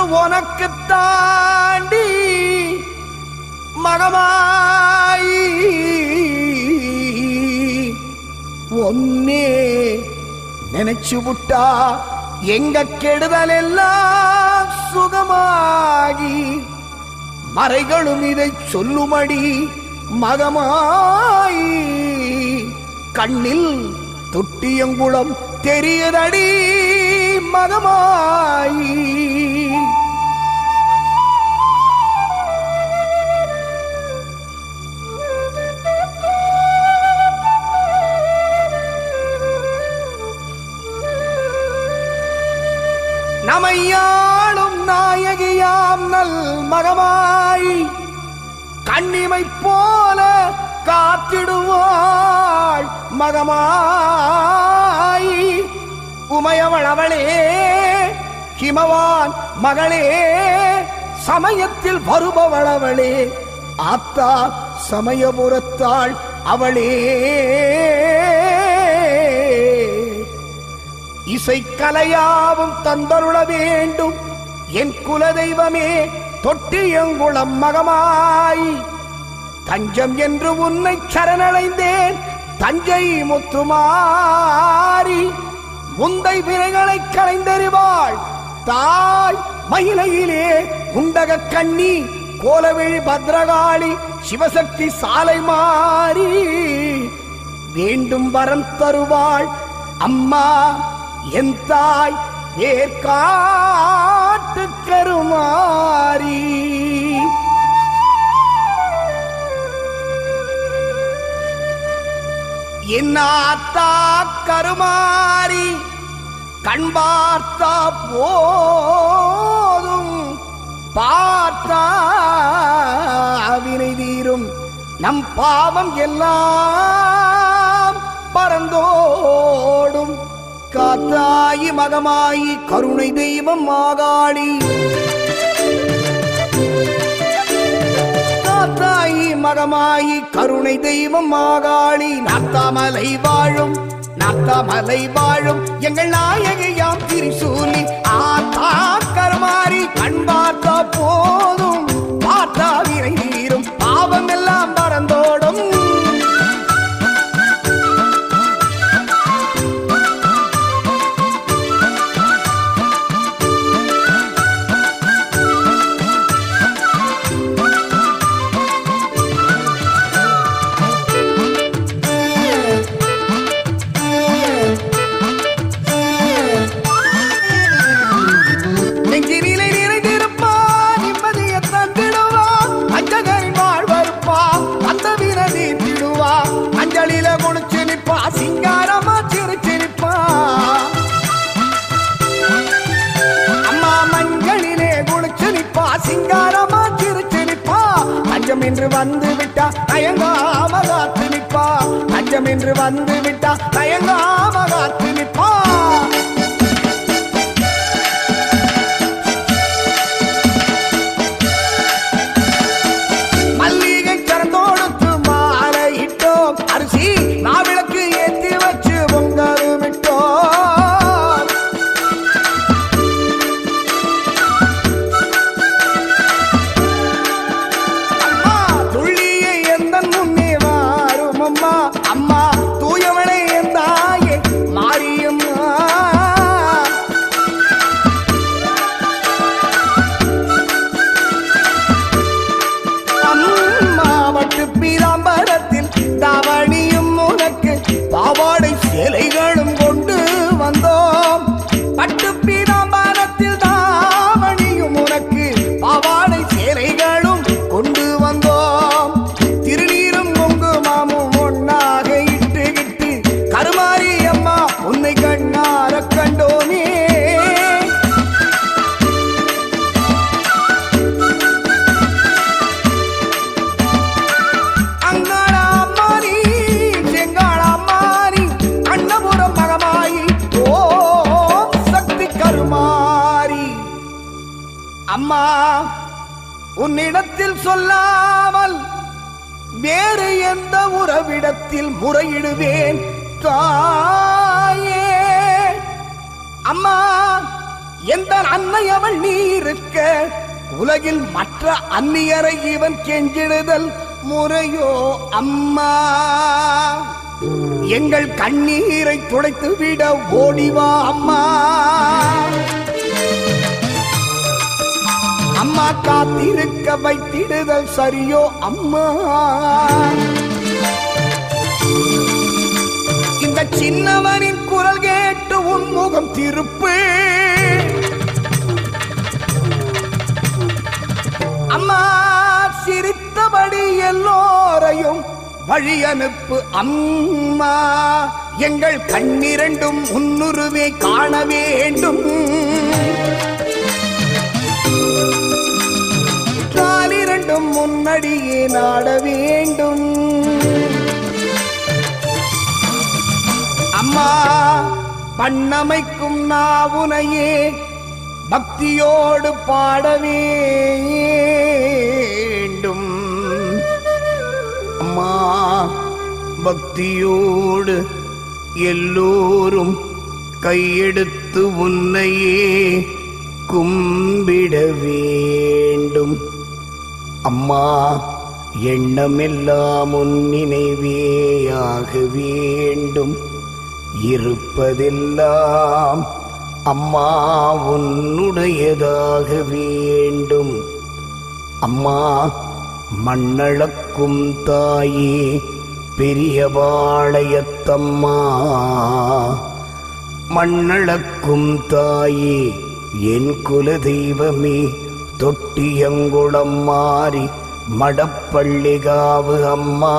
உனக்கு தாண்டி மகமாயி ஒன்னே நினைச்சு விட்டா எங்க கெடுதல் எல்லாம் சுகமாகி மறைகளும் இதை சொல்லுமடி மகமாய் கண்ணில் தொட்டியங்குளம் தெரியதடி மகமாய் நமையாளும் நாயகியாம் நல் மகமாய் கண்ணிமை போல காத்திடுவாள் மகமாய் உமையவள் அவளே ஹிமவான் மகளே சமயத்தில் வருபவள் அவளே ஆத்தா சமயபுரத்தாள் அவளே இசைக்கலையாவும் தந்தருள வேண்டும் என் குலதெய்வமே தொட்டியங்குளம் மகமாய் தஞ்சம் என்று உன்னை சரணடைந்தேன் தஞ்சை முத்துமாரி முந்தை வினைகளை களைந்தறிவாள் தாய் மயிலையிலே உண்டக கண்ணி கோலவிழி பத்ரகாளி சிவசக்தி சாலை மாறி வேண்டும் வரம் தருவாள் அம்மா என் தாய் ஏற்காட்டு கருமாறி என்னாத்தா கருமாறி கண் பார்த்தா போதும் பார்த்தா வினை தீரும் நம் பாவம் எல்லாம் பறந்தோடும் காத்தாயி மகமாயி கருணை தெய்வம் மாகாளி காத்தாயி மகமாயி கருணை தெய்வம் மாகாளி நாத்தாமலை வாழும் நாத்தாமலை வாழும் எங்கள் நாயகியாம் திரிசூலி ஆத்தா கருமாறி கண் பார்த்தா போதும் பார்த்தா விரை தீரும் பாவம் எல்லாம் பறந்தோடும் நெஞ்சினிலை நிறைந்திருப்பா நிம்மதியை தந்திடுவா அஞ்சகரின் வாழ்வருப்பா அந்த வினதி திடுவா அஞ்சலில குளிச்சு நிப்பா சிங்காரமா சிரிச்சு நிப்பா அம்மா மஞ்சளிலே குளிச்சு நிப்பா சிங்காரமா சிரிச்சு நிப்பா அஞ்சம் என்று வந்து விட்டா தயங்காம காத்து நிப்பா அஞ்சம் என்று வந்து விட்டா தயங்காம காத்து நிப்பா மல்லிகை கரந்தோடுத்து மாலை இட்டோம் அரிசி நாவிளக்கு ஏத்தி வச்சு பொங்கல் விட்டோம் அம்மா துள்ளியை எந்த முன்னே வாரும் அம்மா அம்மா தூயவளை என் தாயே மாரியம்மா அம்மாவட்டு பீதாம்பரத்தில் தாவணியும் உனக்கு பாவாடை சேலைகளும் கொண்டு வந்தோம் பட்டு பீதாம்பரத்தில் தாவணியும் உனக்கு பாவாடை சேலைகளும் கொண்டு வந்தோம் திருநீரும் குங்குமமும் ஒன்னாக இட்டுகிட்டு கருமாரி அம்மா உன்னை கண்ணார கண்டோமே அங்காளா மாறி செங்காளா மாறி அண்ணபுரம் மகமாயி ஓம் சக்தி கருமாரி அம்மா உன்னிடத்தில் சொல்லாமல் வேறு எந்த உறவிடத்தில் முறையிடுவேன் தாயே அம்மா எந்த அன்னை அவள் நீ இருக்க உலகில் மற்ற அந்நியரை இவன் கெஞ்சிடுதல் முறையோ அம்மா எங்கள் கண்ணீரை துடைத்து விட ஓடிவா அம்மா அம்மா காத்திருக்க வைத்திடுதல் சரியோ அம்மா இந்த சின்னவனின் குரல் கேட்டு உன் முகம் திருப்பு அம்மா சிரித்தபடி எல்லோரையும் வழி அனுப்பு அம்மா எங்கள் கண்ணிரண்டும் முன்னுருவே காண வேண்டும் காலிரண்டும் முன்னடியே நாட வேண்டும் அம்மா பண்ணமைக்கும் நாவுனையே பக்தியோடு பாட வேண்டும் அம்மா பக்தியோடு எல்லோரும் கையெடுத்து உன்னையே கும்பிட வேண்டும் அம்மா எண்ணமெல்லாம் உன் நினைவேயாக வேண்டும் இருப்பதெல்லாம் அம்மா உன்னுடையதாக வேண்டும் அம்மா மண்ணளக்கும் தாயே பெரியபாளையத்தம்மா மண்ணளக்கும் தாயே என் குல தெய்வமே தொட்டியங்குளம் மாறி மடப்பள்ளிகாவு அம்மா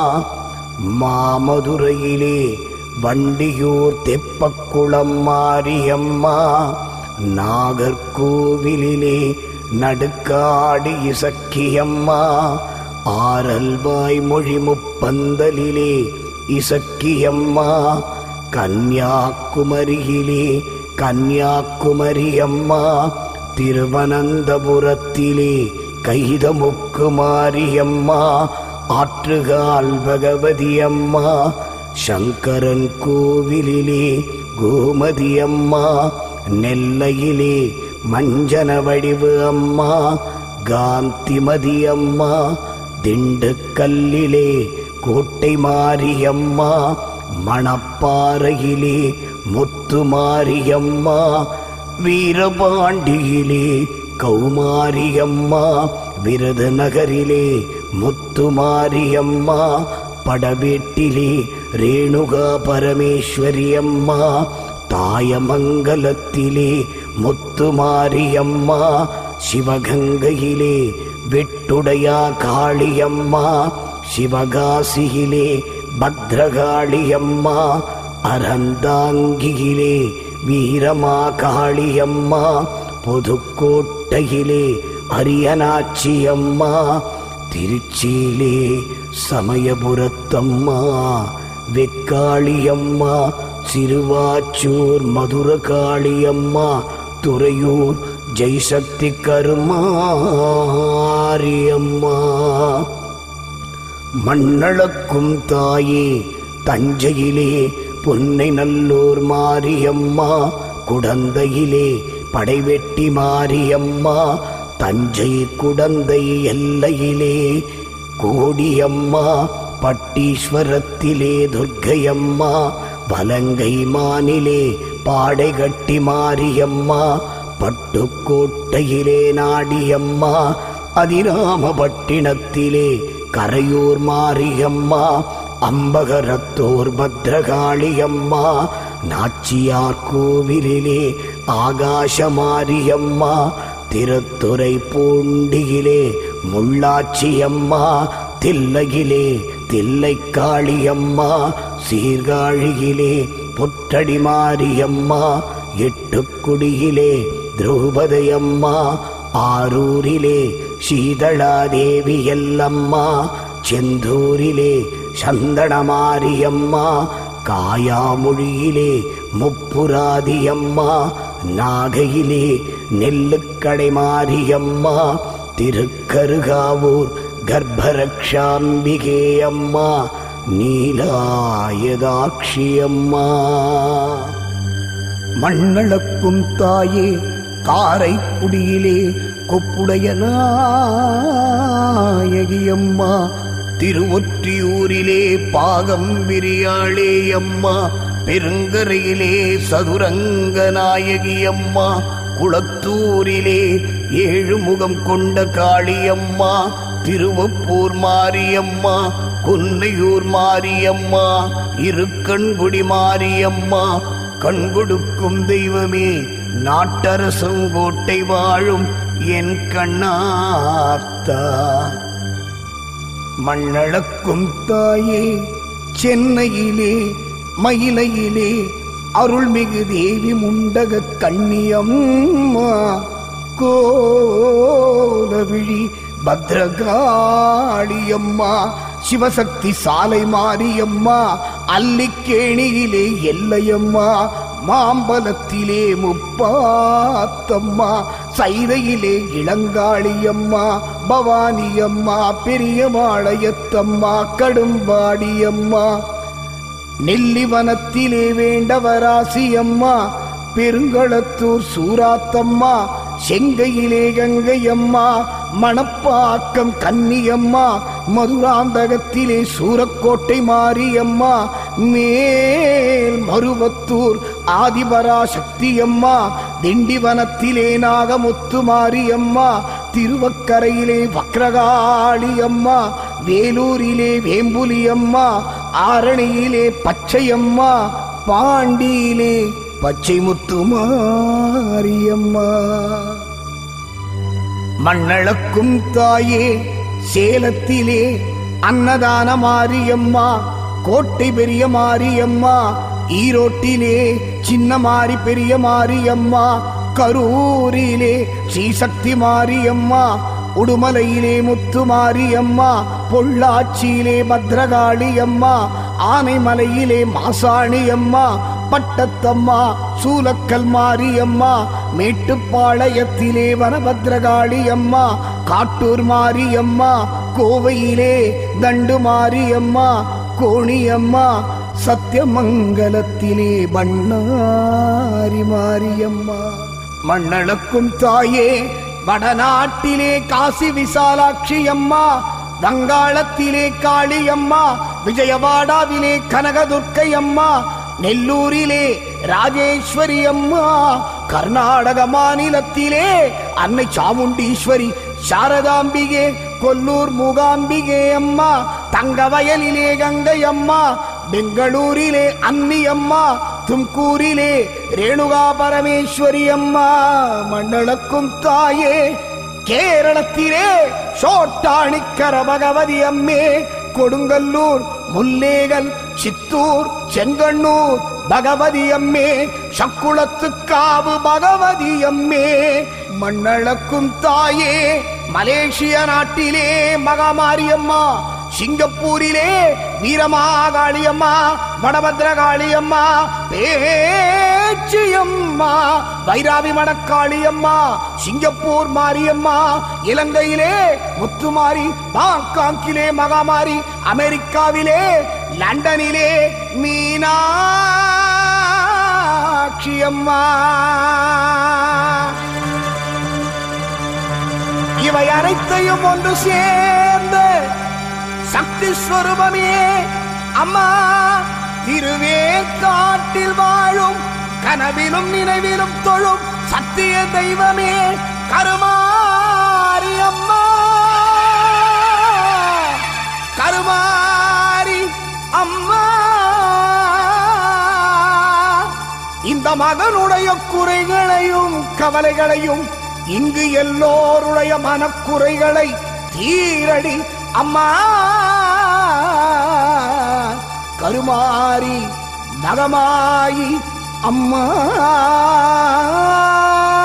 மாமதுரையிலே வண்டியூர் தெப்பக்குளம் மாரியம்மா நாகர்கோவிலிலே நடுக்காடு இசக்கியம்மா ஆரல்வாய் மொழி முப்பந்தலிலே இசக்கியம்மா கன்னியாகுமரியிலே கன்னியாகுமரியம்மா திருவனந்தபுரத்திலே கைதமுக்கு மாரியம்மா ஆற்றுகால் பகவதி அம்மா சங்கரன் கோவிலிலே கோமதி அம்மா நெல்லையிலே மஞ்சன வடிவு அம்மா காந்திமதி அம்மா திண்டுக்கல்லிலே கோட்டை மாரியம்மா மணப்பாறையிலே முத்து மாரியம்மா வீரபாண்டியிலே கௌமாரியம்மா விருதுநகரிலே முத்துமாரியம்மா படவேட்டிலே ரேணுகா பரமேஸ்வரி அம்மா தாயமங்கலத்திலே முத்துமாரியம்மா சிவகங்கையிலே வெட்டுடையா காளியம்மா சிவகாசியிலே பத்ரகாளியம்மா அறந்தாங்கியிலே வீரமா காளியம்மா புதுக்கோட்டையிலே அரியனாச்சியம்மா திருச்சியிலே சமயபுரத்தம்மா வெக்காளியம்மா சிறுவாச்சூர் மதுரகாளியம்மா துறையூர் ஜெய்சக்தி கருமாரியம்மா மண்ணளக்கும் தாயே தஞ்சையிலே பொன்னை நல்லூர் மாரியம்மா குடந்தையிலே படைவெட்டி மாரியம்மா தஞ்சை குடந்தை எல்லையிலே கோடியம்மா பட்டீஸ்வரத்திலே துர்க்கையம்மா வலங்கை மானிலே பாடைகட்டி மாரியம்மா பட்டுக்கோட்டையிலே நாடியம்மா அதிராமபட்டினத்திலே கரையூர் மாரியம்மா அம்பகரத்தோர் பத்ரகாளியம்மா நாச்சியார் கோவிலிலே ஆகாச மாரியம்மா திருத்துறை பூண்டியிலே முள்ளாச்சியம்மா தில்லையிலே தில்லை காளியம்மா சீர்காழியிலே புற்றடி மாரியம்மா எட்டுக்குடியிலே திரௌபதையம்மா ஆரூரிலே சீதளாதேவி எல்லம்மா செந்தூரிலே சந்தனமாரியம்மா காயாமொழியிலே முப்புராதியம்மா நாகையிலே நெல்லுக்கடை மாரியம்மா திருக்கருகாவூர் கர்ப்பரக்ஷாம்பிகே அம்மா நீலாயதாட்சி அம்மா மண்ணளக்கும் தாயே காரைக்குடியிலே கொப்புடைய நாயகியம்மா திருவொற்றியூரிலே பாகம் விரியாளே அம்மா பெருங்கரையிலே சதுரங்க நாயகியம்மா குளத்தூரிலே ஏழு முகம் கொண்ட காளியம்மா திருவப்பூர் மாரியம்மா கொன்னையூர் மாரியம்மா இருக்கண்குடி மாரியம்மா கண் கொடுக்கும் தெய்வமே நாட்டரசங்கோட்டை வாழும் என் கண்ணாத்தா மண்ணளக்கும் தாயே சென்னையிலே மயிலையிலே அருள்மிகு தேவி முண்டக கண்ணியம்மா கோலவிழி பத்ரகாளியம்மா சிவசக்தி சாலை மாரியம்மா அல்லிக்கேணியிலே எல்லையம்மா மாம்பலத்திலே முப்பாத்தம்மா சைதையிலே இளங்காளியம்மா பவானியம்மா பெரியமாளையத்தம்மா கடும்பாடியம்மா நெல்லிவனத்திலே வேண்டவராசியம்மா பெருங்களத்தூர் சூராத்தம்மா செங்கையிலே கங்கையம்மா மணப்பாக்கம் கன்னியம்மா மதுராந்தகத்திலே சூரக்கோட்டை மாரியம்மா மேல் மருவத்தூர் ஆதிபராசக்தியம்மா திண்டிவனத்திலே நாகமுத்து மாரியம்மா திருவக்கரையிலே வக்ரகாளியம்மா வேலூரிலே வேம்புலியம்மா ஆரணியிலே பச்சையம்மா பாண்டியிலே பச்சை முத்து மாரியம்மா மண்ணளக்கும் தாயே சேலத்திலே அன்னதான மாரியம்மா கோட்டை பெரிய மாரியம்மா ஈரோட்டிலே சின்ன மாரி பெரிய மாரியம்மா கரூரிலே ஸ்ரீசக்தி மாரியம்மா உடுமலையிலே முத்து மாரியம்மா பொள்ளாச்சியிலே பத்ரகாளியம்மா ஆனைமலையிலே மாசாணியம்மா பட்டத்தம்மா சூலக்கல் மாரியம்மா மேட்டுப்பாளையத்திலே வனபத்ரகாளியம்மா காட்டூர் மாரியம்மா கோவையிலே தண்டு மாரியம்மா கோணியம்மா சத்தியமங்கலத்திலே பண்ணாரி மாரியம்மா மண்ணளக்கும் தாயே வடநாட்டிலே காசி விசாலாட்சி அம்மா வங்காளத்திலே காளியம்மா விஜயவாடாவிலே கனகதுர்க்கை அம்மா நெல்லூரிலே ராஜேஸ்வரி அம்மா கர்நாடக மாநிலத்திலே அன்னை சாமுண்டீஸ்வரி சாரதாம்பிகே கொல்லூர் மூகாம்பிகே அம்மா தங்கவயலிலே கங்கை அம்மா பெங்களூரிலே அன்னி அம்மா தும்கூரிலே ரேணுகா பரமேஸ்வரி அம்மா மண்டலக்கும் தாயே கேரளத்திலே சோட்டாணிக்கர பகவதி அம்மே கொடுங்கல்லூர் முல்லேகல் சித்தூர் செங்கண்ணூர் பகவதி அம்மே சக்குளத்துக்காவு பகவதி அம்மே மண்ணளக்கும் தாயே மலேசிய நாட்டிலே மகாமாரியம்மா சிங்கப்பூரிலே வீரமாகாளியம்மா வடபத்ரகாளியம்மா பேச்சியம்மா வைராவி மணக்காளியம்மா சிங்கப்பூர் மாரியம்மா இலங்கையிலே முத்துமாரி பாங்காங்கிலே மகாமாரி அமெரிக்காவிலே லண்டனிலே மீனாட்சி அம்மா இவை அனைத்தையும் ஒன்று சேர்ந்து சக்தி ஸ்வரூபமே அம்மா திருவேற்காட்டில் வாழும் கனவிலும் நினைவிலும் தொழும் சத்திய தெய்வமே கருமாரி அம்மா கருமாரி அம்மா இந்த மகனுடைய குறைகளையும் கவலைகளையும் இங்கு எல்லோருடைய மனக்குறைகளை தீரடி அம்மா கருமாரி நகமாயி அம்மா